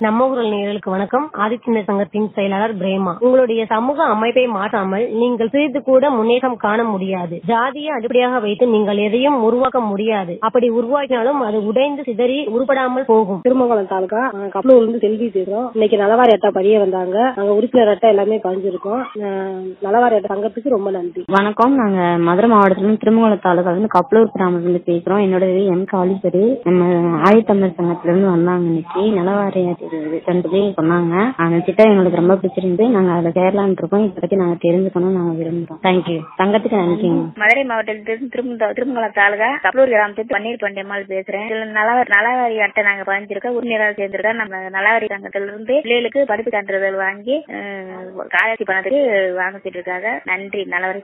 நம்ம ஊரல் நேயர்களுக்கு வணக்கம் ஆதித்யனர் சங்கத்தின் செயலாளர் பிரேமா உங்களுடைய சமூக அமைப்பை மாற்றாமல் நீங்கள் சிறிது கூட முன்னேற்றம் காண முடியாது ஜாதியை அடிப்படையாக வைத்து நீங்கள் எதையும் உருவாக்க முடியாது அப்படி உருவாக்கினாலும் அது உடைந்து சிதறி உருப்படாமல் போகும் திருமங்கலம் தாலுகா நாங்க கப்பலூர்ல இருந்து செல்வி பேசுறோம் இன்னைக்கு நலவாரி அட்டை பதிய வந்தாங்க நாங்க உறுப்பினர் அட்டை எல்லாமே பதிஞ்சிருக்கோம் அஹ் நலவாரி அட்டை சங்கத்துக்கு ரொம்ப நன்றி வணக்கம் நாங்க மதுரை மாவட்டத்துல இருந்து திருமங்கலம் தாலுகால இருந்து கப்பலூர் கிராமத்துல இருந்து பேசுறோம் என்னோட பேரு எம் காளீஸ்வரி நம்ம ஆயத்தமிழ் சங்கத்துல இருந்து வந்தாங்க இன்னைக்கு நிலவாரிய ரெண்டு பேர் சொன்னாங்க அந்த திட்டம் எங்களுக்கு ரொம்ப பிடிச்சிருந்து நாங்க அதுல சேரலான் இருக்கோம் இப்போதைக்கு நாங்க தெரிஞ்சுக்கணும் நாங்க விரும்புறோம் தேங்க்யூ சங்கத்துக்கு நன்றிங்க மதுரை மாவட்டத்திலிருந்து திரும்ப திருமங்கலம் தாலுகா கப்பலூர் கிராமத்துக்கு பன்னீர் பண்டியம்மாள் பேசுறேன் இதுல நலவாரி நலவாரி அட்டை நாங்க பதிஞ்சிருக்கோம் உறுப்பினராக சேர்ந்திருக்கோம் நம்ம நலவாரி சங்கத்துல இருந்து பிள்ளைகளுக்கு படிப்பு சான்றிதழ் வாங்கி காலேஜ் பணத்துக்கு வாங்கிட்டு இருக்காங்க நன்றி நலவாரி